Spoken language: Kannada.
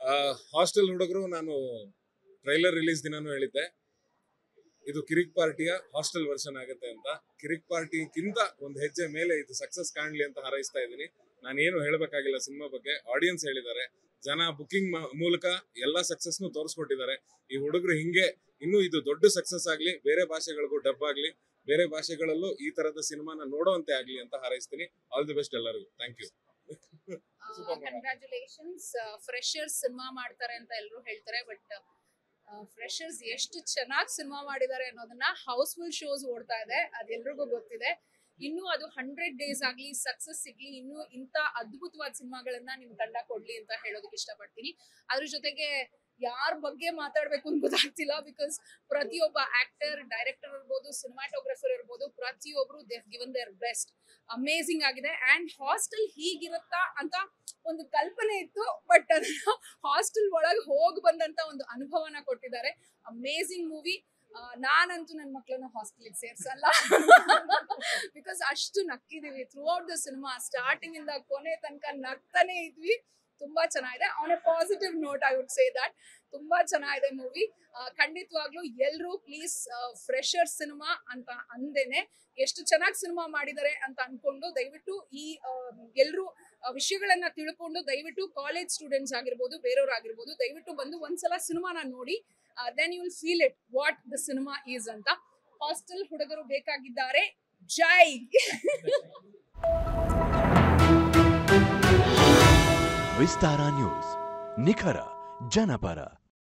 ಹಾಸ್ಟೆಲ್ ಹುಡುಗರು ನಾನು ಟ್ರೈಲರ್ ರಿಲೀಸ್ ದಿನಾನು ಹೇಳಿದ್ದೆ ಇದು ಕಿರಿಕ್ ಪಾರ್ಟಿಯ ಹಾಸ್ಟೆಲ್ ವರ್ಷನ್ ಆಗುತ್ತೆ ಅಂತ ಕಿರಿಕ್ ಪಾರ್ಟಿಗಿಂತ ಒಂದು ಹೆಜ್ಜೆ ಮೇಲೆ ಇದು ಸಕ್ಸಸ್ ಕಾಣ್ಲಿ ಅಂತ ಹಾರೈಸ್ತಾ ಇದ್ದೀನಿ ನಾನೇನು ಹೇಳಬೇಕಾಗಿಲ್ಲ ಸಿನಿಮಾ ಬಗ್ಗೆ ಆಡಿಯನ್ಸ್ ಹೇಳಿದ್ದಾರೆ ಜನ ಬುಕಿಂಗ್ ಮೂಲಕ ಎಲ್ಲಾ ಸಕ್ಸಸ್ನು ತೋರಿಸ್ಕೊಟ್ಟಿದ್ದಾರೆ ಈ ಹುಡುಗರು ಹಿಂಗೆ ಇನ್ನೂ ಇದು ದೊಡ್ಡ ಸಕ್ಸಸ್ ಆಗ್ಲಿ ಬೇರೆ ಭಾಷೆಗಳಿಗೂ ಡಬ್ ಆಗ್ಲಿ ಬೇರೆ ಭಾಷೆಗಳಲ್ಲೂ ಈ ತರದ ಸಿನಿಮಾನ ನೋಡುವಂತೆ ಆಗ್ಲಿ ಅಂತ ಹಾರೈಸ್ತೀನಿ ಆಲ್ ದಿ ಬೆಸ್ಟ್ ಎಲ್ಲರಿಗೂ thank you Super madam. Congratulations freshers cinema ಮಾಡ್ತಾರೆ ಅಂತ ಎಲ್ಲರೂ ಹೇಳ್ತಾರೆ ಬಟ್ ಫ್ರೆಶರ್ಸ್ ಎಷ್ಟು ಚೆನ್ನಾಗಿ ಸಿನಿಮಾ ಮಾಡಿದ್ದಾರೆ ಅನ್ನೋದನ್ನ ಹೌಸ್ಫುಲ್ ಶೋಸ್ ಓಡ್ತಾ ಇದೆ ಅದೆಲ್ರಿಗೂ ಗೊತ್ತಿದೆ ಇನ್ನು ಅದು ಹಂಡ್ರೆಡ್ ಡೇಸ್ ಆಗ್ಲಿ ಸಕ್ಸಸ್ ಸಿಗ್ಲಿ ಇನ್ನು ಇಂಥ ಅದ್ಭುತವಾದ ಸಿನಿಮಾಗಳನ್ನ ನಿಮ್ ತಂಡ ಕೊಡ್ಲಿ ಅಂತ ಹೇಳೋದಕ್ಕೆ ಇಷ್ಟಪಡ್ತೀನಿ ಅದ್ರ ಜೊತೆಗೆ ಯಾರ ಬಗ್ಗೆ ಮಾತಾಡ್ಬೇಕು ಅಂತ ಗೊತ್ತಾಗ್ತಿಲ್ಲ ಬಿಕಾಸ್ ಪ್ರತಿಯೊಬ್ಬ ಆಕ್ಟರ್ ಡೈರೆಕ್ಟರ್ ಇರ್ಬೋದು ಸಿನಿಮಾಟೋಗ್ರಫರ್ ಇರ್ಬೋದು ಪ್ರತಿಯೊಬ್ರು they given their best amazing ಆಗಿದೆ ಅಂಡ್ ಹಾಸ್ಟೆಲ್ ಹೀಗಿರುತ್ತಾ ಅಂತ ಒಂದು ಕಲ್ಪನೆ ಇತ್ತು ಬಟ್ ಅದನ್ನ ಹಾಸ್ಟೆಲ್ ಒಳಗೆ ಹೋಗಿ ಬಂದಂತ ಒಂದು ಅನುಭವನ ಕೊಟ್ಟಿದ್ದಾರೆ ಅಮೇಸಿಂಗ್ ಮೂವಿ ನಾನಂತೂ ನನ್ನ ಮಕ್ಕಳನ್ನ ಹಾಸ್ಟೆಲ್ಗೆ ಸೇರ್ಸಲ್ಲ ಬಿಕಾಸ್ ಅಷ್ಟು ನಕ್ಕಿದೀವಿ throughout the cinema starting ಇಂದ ಕೊನೆ ತನಕ ನಗ್ತಾನೆ ಇದ್ವಿ ತುಂಬಾ ಚೆನ್ನಾಗಿದೆ on a positive note I would say that ತುಂಬಾ ಚೆನ್ನಾಗಿದೆ ಮೂವಿ ಖಂಡಿತವಾಗ್ಲೂ ಎಲ್ರು ಪ್ಲೀಸ್ ಫ್ರೆಶರ್ ಸಿನಿಮಾ ಅಂತ ಅಂದೇನೆ ಎಷ್ಟು ಚೆನ್ನಾಗಿ ಸಿನಿಮಾ ಮಾಡಿದ್ದಾರೆ ಅಂತ ಅನ್ಕೊಂಡು ದಯವಿಟ್ಟು ಈ ಎಲ್ಲರೂ ವಿಷಯಗಳನ್ನ ತಿಳ್ಕೊಂಡು ದಯವಿಟ್ಟು ಕಾಲೇಜ್ ಸ್ಟೂಡೆಂಟ್ಸ್ ಆಗಿರ್ಬೋದು ಬೇರೆಯವ್ರು ಆಗಿರ್ಬೋದು ದಯವಿಟ್ಟು ಬಂದು ಒಂದ್ಸಲ ಸಿನಿಮಾನ ನೋಡಿ then you will feel it what the cinema is ಅಂತ ಹಾಸ್ಟೆಲ್ ಹುಡುಗರು ಬೇಕಾಗಿದ್ದಾರೆ ಜೈ ವಿಸ್ತಾರ ನ್ಯೂಸ್ ನಿಖರ ಜನಪರ